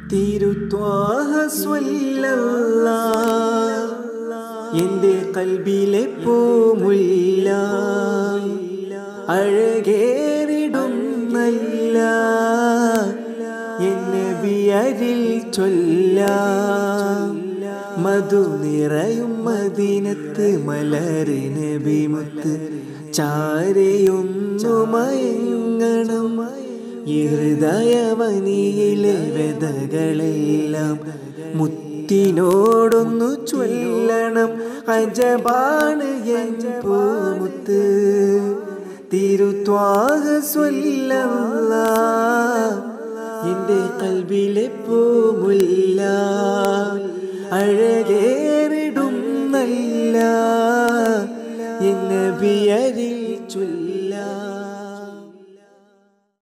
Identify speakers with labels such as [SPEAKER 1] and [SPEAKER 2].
[SPEAKER 1] തിരുത്വാഹ സ്വല്ലല്ലാ എന്റെ കൽബിലെ പൂമുല്ല അഴകേറിടുന്നല്ല എന്നെ ബിയരിൽ ചൊല്ല മധു നിറയും മദീനത്ത് മലറിന് ബിമുത്ത് ചാരയൊന്നു മയങ്ങണം ഈ ഹൃദയവനിയിലെ വ്യതകളെല്ലാം മുത്തിനോടൊന്നു ചൊല്ലണം അജബാണ് എൻ പൂമുത്ത് തിരുത്വാഹ സ്വല്ല എന്റെ കൽബിലെ പൂമുല്ല അഴകേ